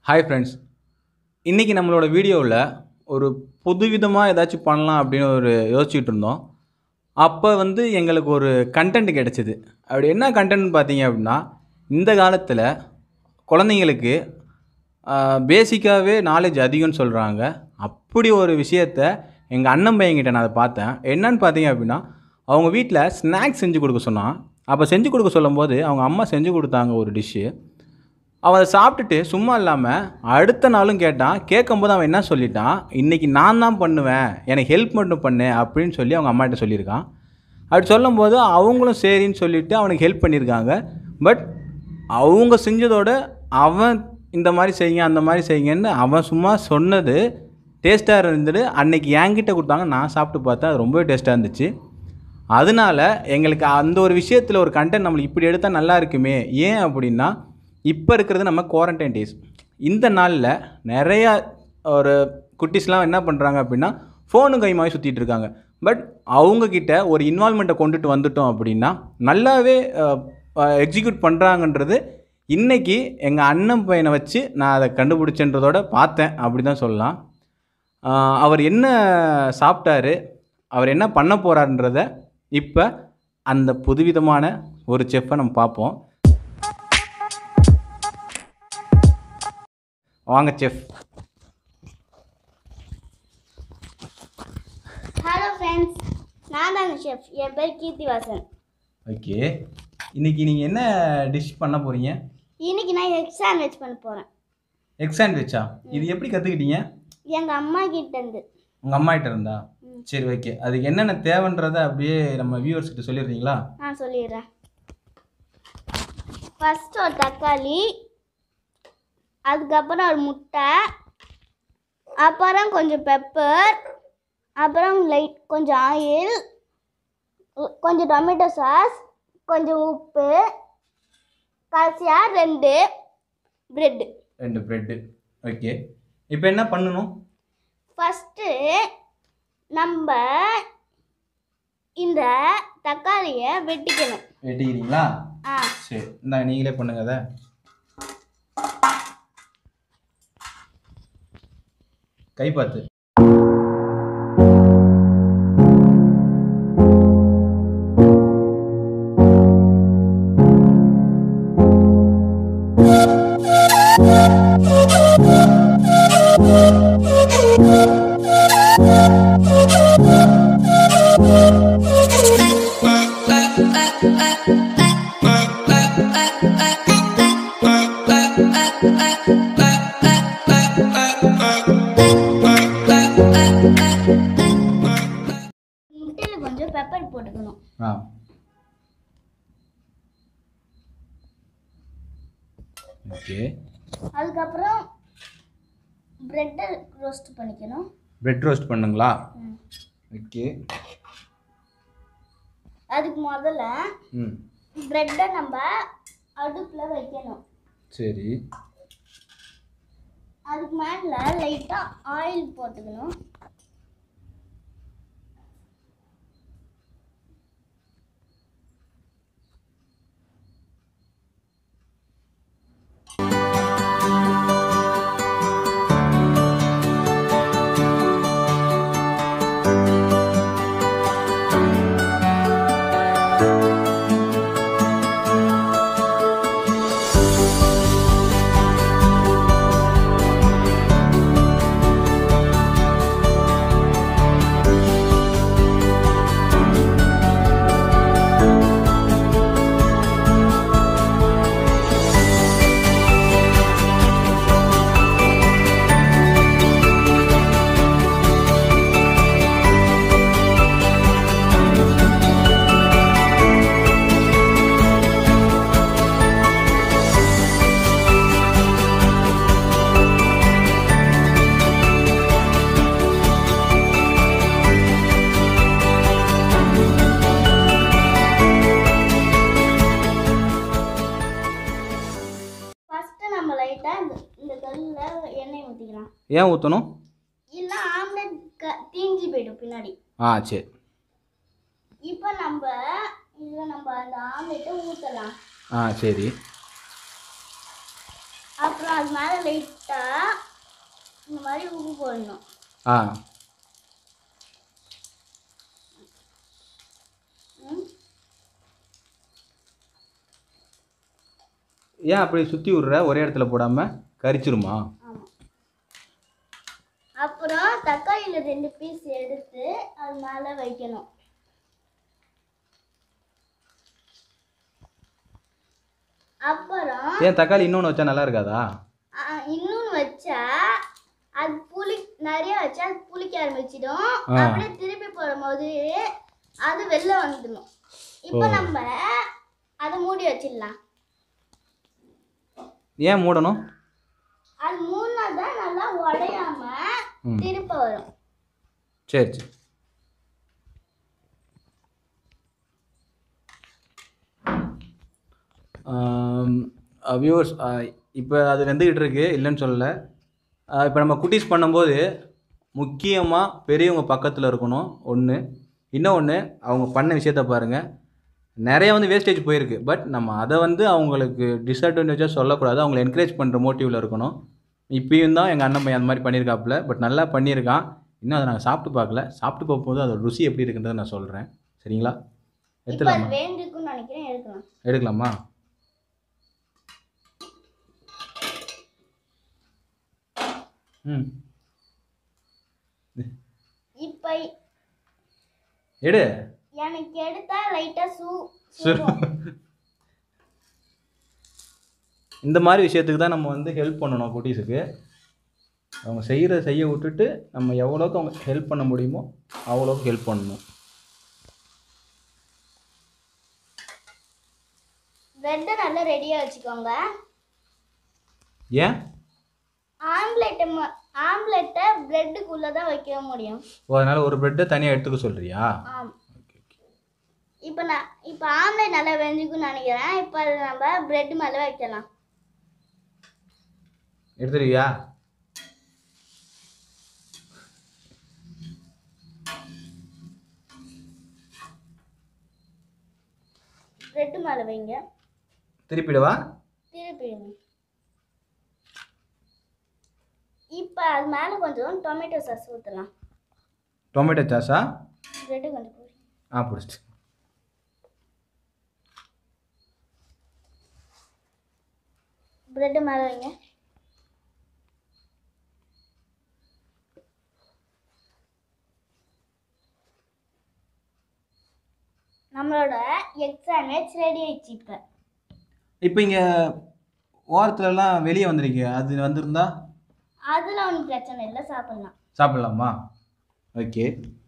Hi friends இன்றைக்கி நம்மளோட வீடியோவில் ஒரு புதுவிதமாக ஏதாச்சும் பண்ணலாம் அப்படின்னு ஒரு யோசிச்சுட்டு இருந்தோம் அப்போ வந்து எங்களுக்கு ஒரு கண்டென்ட் கிடச்சிது அப்படி என்ன கண்டென்ட் பார்த்தீங்க அப்படின்னா இந்த காலத்தில் குழந்தைங்களுக்கு பேசிக்காகவே நாலேஜ் அதிகம்னு சொல்கிறாங்க அப்படி ஒரு விஷயத்த எங்கள் அண்ணன் பையன்கிட்ட நான் அதை பார்த்தேன் என்னன்னு பார்த்தீங்க அப்படின்னா அவங்க வீட்டில் ஸ்நாக்ஸ் செஞ்சு கொடுக்க சொன்னான் அப்போ செஞ்சு கொடுக்க சொல்லும்போது அவங்க அம்மா செஞ்சு கொடுத்தாங்க ஒரு டிஷ்ஷு அவன் அதை சாப்பிட்டுட்டு சும்மா இல்லாமல் அடுத்த நாளும் கேட்டான் கேட்கும்போது அவன் என்ன சொல்லிட்டான் இன்றைக்கி நான் தான் பண்ணுவேன் எனக்கு ஹெல்ப் மட்டும் பண்ணு அப்படின்னு சொல்லி அவங்க அம்மாகிட்ட சொல்லியிருக்கான் அப்படி சொல்லும்போது அவங்களும் சரின்னு சொல்லிட்டு அவனுக்கு ஹெல்ப் பண்ணியிருக்காங்க பட் அவங்க செஞ்சதோட அவன் இந்த மாதிரி செய்யுங்க அந்த மாதிரி செய்யுங்கன்னு அவன் சும்மா சொன்னது டேஸ்ட்டாக இருந்தது அன்னைக்கு என்கிட்ட கொடுத்தாங்க நான் சாப்பிட்டு பார்த்தேன் அது ரொம்பவே டேஸ்ட்டாக இருந்துச்சு அதனால எங்களுக்கு அந்த ஒரு விஷயத்தில் ஒரு கண்டென்ட் நம்மளுக்கு இப்படி எடுத்தால் நல்லா இருக்குமே ஏன் அப்படின்னா இப்போ இருக்கிறது நம்ம குவாரண்டைன் டேஸ் இந்த நாளில் நிறையா ஒரு குட்டீஸ்லாம் என்ன பண்ணுறாங்க அப்படின்னா ஃபோனு கைமாவே சுற்றிட்டு இருக்காங்க பட் அவங்கக்கிட்ட ஒரு இன்வால்மெண்ட்டை கொண்டுட்டு வந்துட்டோம் அப்படின்னா நல்லாவே எக்ஸிக்யூட் பண்ணுறாங்கன்றது இன்றைக்கி எங்கள் அண்ணன் பையனை வச்சு நான் அதை கண்டுபிடிச்சன்றதோட பார்த்தேன் அப்படி தான் சொல்லலாம் ஆஹ் அவர் என்ன சாப்பிட்டாரு அவர் என்ன பண்ண போகிறாருன்றத இப்போ அந்த புதுவிதமான ஒரு செஃப்பை நம்ம பார்ப்போம் வாங்க செஃப் ஹலோ ஃப்ரெண்ட்ஸ் நான் தான் ஷெஃப் என் பேர் கீர்த்திவாசன் ஓகே இன்னைக்கு நீங்கள் என்ன டிஷ் பண்ண போகிறீங்க இன்னைக்கு நான் எக் சாண்ட்விச் பண்ண போகிறேன் எக் சாண்ட்விச்சா இது எப்படி கற்றுக்கிட்டீங்க எங்கள் அம்மா கிட்டேருந்து உங்கள் அம்மா கிட்ட இருந்தா சரி ஓகே அதுக்கு என்னென்ன தேவைன்றதை அப்படியே நம்ம வியூவர்ஸ் கிட்ட சொல்லிடுறீங்களா நான் சொல்லிடுறேன் ஃபஸ்ட் ஒரு தக்காளி அதுக்கப்புறம் ஒரு முட்டை அப்புறம் கொஞ்சம் பெப்பர் அப்புறம் லைட் கொஞ்சம் ஆயில் கொஞ்சம் டொமேட்டோ சாஸ் கொஞ்சம் உப்பு கடைசியாக ரெண்டு ப்ரெட்டு ரெண்டு ப்ரெட்டு ஓகே இப்போ என்ன பண்ணணும் ஃபஸ்ட்டு நம்ம இந்த தக்காளியை வெட்டிக்கணும் வெட்டிக்கிறீங்களா ஆ சரி இந்தாங்க நீங்களே பண்ணுங்க அதை கை பார்த்து முட்டையில் கொஞ்சம் பெப்பர் போட்டுக்கணும் ஆ ஓகே அதுக்கப்புறம் ப்ரெட்டை ரோஸ்ட் பண்ணிக்கணும் பிரெட் ரோஸ்ட் பண்ணுங்களா ஓகே அதுக்கு முதல்ல ம் ப்ரெட்டை நம்ம அடுப்பில் வைக்கணும் சரி அதுக்கு மேலே லைட்டாக ஆயில் போட்டுக்கணும் ஃபஸ்ட்டு நம்ம லைட்டாக இந்த இந்த கல்லில் எண்ணெய் ஊற்றிக்கலாம் ஏன் ஊற்றணும் இல்லை ஆம்லெட் க தீஞ்சி போயிடும் பின்னாடி ஆ சரி இப்போ நம்ம இதில் நம்ம அந்த ஆம்லெட்டை ஊற்றலாம் ஆ சரி அப்புறம் அது மேலே லைட்டாக இந்த மாதிரி உப்பு போடணும் ஆ ம். ஏன் அப்படி சுற்றி விட்ற ஒரே இடத்துல போடாமல் கரிச்சிருமா ஆமாம் அப்புறம் தக்காளியில் ரெண்டு பீஸ் எடுத்து அது மேலே வைக்கணும் அப்புறம் ஏன் தக்காளி இன்னொன்று வச்சா நல்லா இருக்காதா ஆ, இன்னொன்னு வச்சா அது புளி நிறைய வச்சா அது புளிக்க ஆரம்பிச்சிடும் ஆ. அப்படியே திருப்பி போடும்போது அது வெளில வந்துடும் இப்போ ஓ. நம்ம அதை மூடி வச்சிடலாம் ஏன் மூடணும் அது மூணா தான் நல்லா உடையாம ம் திருப்ப வரும் சரி சரி வியூவர்ஸ் இப்போ அது வெந்துக்கிட்டு இருக்கு இல்லைன்னு சொல்லலை இப்போ நம்ம குட்டீஸ் பண்ணும்போது முக்கியமாக பெரியவங்க பக்கத்தில் இருக்கணும் ஒன்று இன்னொன்று அவங்க பண்ண விஷயத்த பாருங்கள் நிறைய வந்து வேஸ்டேஜ் போயிருக்கு பட் நம்ம அதை வந்து அவங்களுக்கு டிஸ்அட்வான்டேஜாக சொல்லக்கூடாது அவங்களை என்கரேஜ் பண்ணுற மோட்டிவில் இருக்கணும் இப்பயும் தான் எங்கள் அண்ணன் பையன் அந்த மாதிரி பண்ணியிருக்காப்புல பட் நல்லா பண்ணியிருக்கான் இன்னும் அதை நாங்கள் சாப்பிட்டு பார்க்கல சாப்பிட்டு பார்க்கும்போது அதோட ருசி எப்படி இருக்குன்றதை நான் சொல்கிறேன் சரிங்களா இப்போ அது எடுத்துடலாமா வேண்டிருக்குன்னு நினைக்கிறேன் எடுக்கலாம் எடுக்கலாமா ம் இப்போ எடு எனக்கு எடுத்தா லைட்டா சூ சரி. சுடும். இந்த மாதிரி விஷயத்துக்கு தான் நம்ம வந்து ஹெல்ப் பண்ணணும் குட்டீஸுக்கு அவங்க செய்கிற செய்ய விட்டுட்டு நம்ம எவ்வளோக்கு அவங்க ஹெல்ப் பண்ண முடியுமோ அவ்வளோக்கு ஹெல்ப் பண்ணணும் பிரெட்டை நல்லா ரெடியா வச்சுக்கோங்க ஏன் ஆம்லெட்டை ம- ஆம்லெட்டை பிரெட்டுக்குள்ளே தான் வைக்க முடியும் ஓ அதனால் ஒரு ப்ரெட்டை தனியாக எடுத்துக்க சொல்கிறியா ஆம் இப்போ நான் இப்போ ஆம்லெட் நல்லா வெந்துக்குன்னு நினைக்கிறேன் இப்போ அதை நம்ம பிரெட் மேலே வைக்கலாம் எடுத்துருவியா பிரெட் மேலே வைங்க திருப்பிடவா திருப்பிடுங்க இப்போ அது மேலே கொஞ்சம் டொமேட்டோ சாஸ் ஊற்றலாம் டொமேட்டோ சாஸா பிரெட்டு கொஞ்சம் போடு. ஆ பிடிச்சிட்டு பிரெட்டு மேலே வைங்க நம்மளோட எக் சாண்ட்விச் ரெடி ஆயிடுச்சு இப்போ இப்போ இங்கே ஓரத்துலலாம் வெளியே வந்திருக்கு அது வந்திருந்தா அதில் ஒன்றும் பிரச்சனை இல்லை சாப்பிட்லாம் சாப்பிட்லாமா ஓகே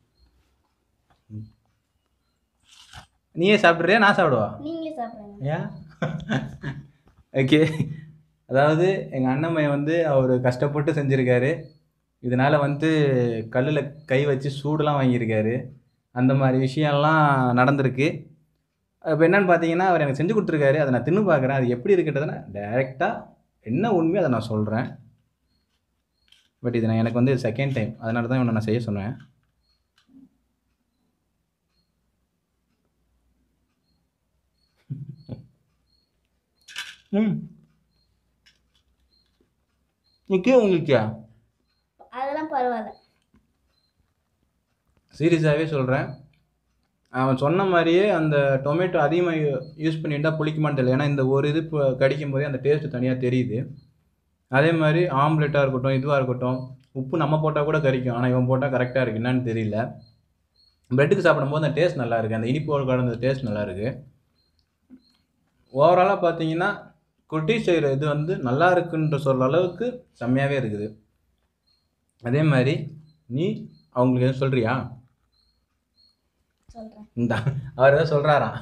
நீயே சாப்பிட்றியா நான் சாப்பிடுவா நீங்களே சாப்பிடுங்க ஏன் ஓகே அதாவது எங்கள் அண்ணன் வந்து அவர் கஷ்டப்பட்டு செஞ்சுருக்காரு இதனால் வந்து கல்லில் கை வச்சு சூடுலாம் வாங்கியிருக்காரு அந்த மாதிரி விஷயம்லாம் நடந்திருக்கு இப்போ என்னன்னு பார்த்தீங்கன்னா அவர் எனக்கு செஞ்சு கொடுத்துருக்காரு அதை நான் தின்னு பார்க்குறேன் அது எப்படி இருக்குன்றதை நான் டைரெக்டாக என்ன உண்மையோ அதை நான் சொல்கிறேன் பட் இது நான் எனக்கு வந்து செகண்ட் டைம் அதனால தான் இவனை நான் செய்ய சொன்னேன் ம் நிற்க உங்களுக்கு அதெல்லாம் பரவாயில்ல சீரியஸாகவே சொல்கிறேன் அவன் சொன்ன மாதிரியே அந்த டொமேட்டோ அதிகமாக யூஸ் பண்ணியிருந்தா புளிக்குமான்னு தெரியல ஏன்னா இந்த ஒரு இது இப்போ கடிக்கும் போதே அந்த டேஸ்ட்டு தனியாக தெரியுது அதே மாதிரி ஆம்லெட்டாக இருக்கட்டும் இதுவாக இருக்கட்டும் உப்பு நம்ம போட்டால் கூட கறிக்கும் ஆனால் இவன் போட்டால் கரெக்டாக இருக்கு என்னன்னு தெரியல ப்ரெட்டுக்கு சாப்பிடும்போது அந்த டேஸ்ட் நல்லா இருக்குது அந்த இனிப்போடு கலந்த டேஸ்ட் நல்லா இருக்குது ஓவராலாக பார்த்தீங்கன்னா குட்டி செய்கிற இது வந்து நல்லா இருக்குன்ற சொல்கிற அளவுக்கு செம்மையாகவே இருக்குது அதே மாதிரி நீ அவங்களுக்கு எதுவும் சொல்கிறியா சொல்கிறேன் இந்த அவர் ஏதோ சொல்கிறாராம்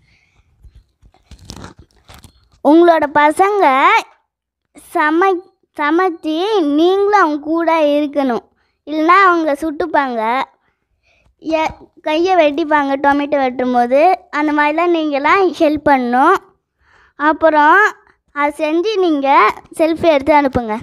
உங்களோட பசங்க சமை சமைச்சு நீங்களும் அவங்க கூட இருக்கணும் இல்லைன்னா அவங்க சுட்டுப்பாங்க எ கையை வெட்டிப்பாங்க டொமேட்டோ வெட்டும் போது அந்த மாதிரிலாம் நீங்களாம் ஹெல்ப் பண்ணணும் அப்புறம் அதை செஞ்சு நீங்கள் செல்ஃபி எடுத்து அனுப்புங்க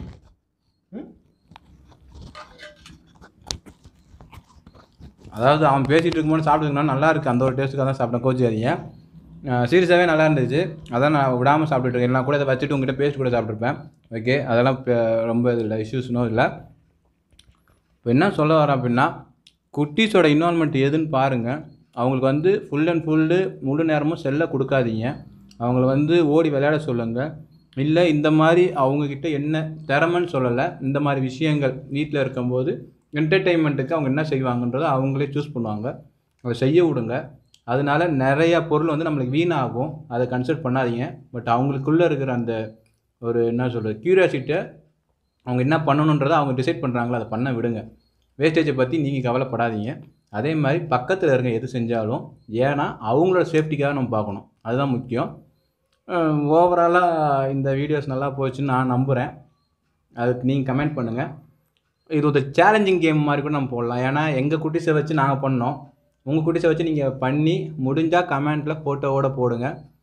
அதாவது அவன் பேசிகிட்டு இருக்கும்போது சாப்பிட்டுக்கணும் நல்லா இருக்குது அந்த ஒரு டேஸ்ட்டுக்காக தான் சாப்பிட்டேன் கோச்சிக்காதீங்க சீரியஸாகவே நல்லா இருந்துச்சு அதான் நான் விடாமல் சாப்பிட்டுட்டு இருக்கேன் நான் கூட இதை வச்சுட்டு உங்ககிட்ட பேஸ்ட் கூட சாப்பிட்ருப்பேன் ஓகே அதெல்லாம் இப்போ ரொம்ப இது இல்லை இஷ்யூஸ்னும் இல்லை இப்போ என்ன சொல்ல வரேன் அப்படின்னா குட்டீஸோட இன்வால்மெண்ட் எதுன்னு பாருங்கள் அவங்களுக்கு வந்து ஃபுல் அண்ட் ஃபுல்லு முழு நேரமும் செல்லை கொடுக்காதீங்க அவங்கள வந்து ஓடி விளையாட சொல்லுங்கள் இல்லை இந்த மாதிரி அவங்கக்கிட்ட என்ன திறமைன்னு சொல்லலை இந்த மாதிரி விஷயங்கள் வீட்டில் இருக்கும்போது என்டர்டெயின்மெண்ட்டுக்கு அவங்க என்ன செய்வாங்கன்றதை அவங்களே சூஸ் பண்ணுவாங்க அதை செய்ய விடுங்க அதனால நிறைய பொருள் வந்து நம்மளுக்கு வீணாகும் அதை கன்சிடர் பண்ணாதீங்க பட் அவங்களுக்குள்ளே இருக்கிற அந்த ஒரு என்ன சொல்கிறது க்யூரியாசிட்டியை அவங்க என்ன பண்ணணுன்றதை அவங்க டிசைட் பண்ணுறாங்களோ அதை பண்ண விடுங்க வேஸ்டேஜை பற்றி நீங்கள் கவலைப்படாதீங்க அதே மாதிரி பக்கத்தில் இருக்க எது செஞ்சாலும் ஏன்னா அவங்களோட சேஃப்டிக்காக நம்ம பார்க்கணும் அதுதான் முக்கியம் ஓவராலாக இந்த வீடியோஸ் நல்லா போச்சுன்னு நான் நம்புகிறேன் அதுக்கு நீங்கள் கமெண்ட் பண்ணுங்கள் இது ஒரு சேலஞ்சிங் கேம் மாதிரி கூட நம்ம போடலாம் ஏன்னா எங்கள் குட்டிஸை வச்சு நாங்கள் பண்ணோம் உங்கள் குட்டிஸை வச்சு நீங்கள் பண்ணி முடிஞ்சால் கமெண்ட்டில் ஃபோட்டோவோட போடுங்க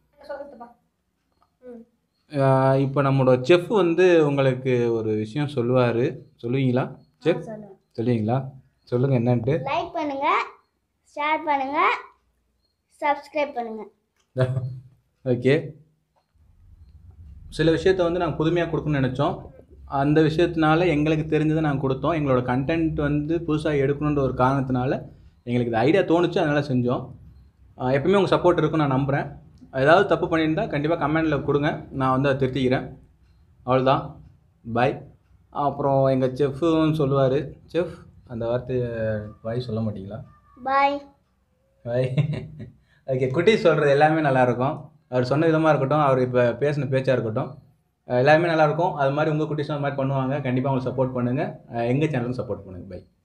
இப்போ நம்மளோட செஃப் வந்து உங்களுக்கு ஒரு விஷயம் சொல்லுவார் சொல்லுவீங்களா செஃப் சொல்லுவீங்களா சொல்லுங்கள் என்னன்ட்டு லைக் பண்ணுங்க ஷேர் பண்ணுங்க சப்ஸ்கிரைப் பண்ணுங்க ஓகே சில விஷயத்த வந்து நாங்கள் புதுமையாக கொடுக்கணும்னு நினச்சோம் அந்த விஷயத்தினால எங்களுக்கு தெரிஞ்சதை நாங்கள் கொடுத்தோம் எங்களோட கண்டென்ட் வந்து புதுசாக எடுக்கணுன்ற ஒரு காரணத்தினால எங்களுக்கு இந்த ஐடியா தோணுச்சு அதனால் செஞ்சோம் ஆஹ் எப்பவுமே உங்கள் சப்போர்ட் இருக்குன்னு நான் நம்புகிறேன் ஏதாவது தப்பு பண்ணியிருந்தா கண்டிப்பாக கமெண்டில் கொடுங்க நான் வந்து அதை திருத்திக்கிறேன் அவ்வளோதான் பை அப்புறம் எங்கள் செஃப்புன்னு சொல்லுவார் செஃப் அந்த வார்த்தையை வாய் சொல்ல மாட்டீங்களா பாய் பாய் ஓகே குட்டி சொல்கிறது எல்லாமே நல்லாயிருக்கும் அவர் சொன்ன விதமாக இருக்கட்டும் அவர் இப்போ பேசின பேச்சாக இருக்கட்டும் அஹ் எல்லாமே நல்லாயிருக்கும் அது மாதிரி உங்கள் குட்டீஸும் அது மாதிரி பண்ணுவாங்க கண்டிப்பாக அவங்களுக்கு சப்போர்ட் பண்ணுங்கள் எங்கள் சேனலுக்கும் சப்போர்ட் பண்ணுங்கள் பை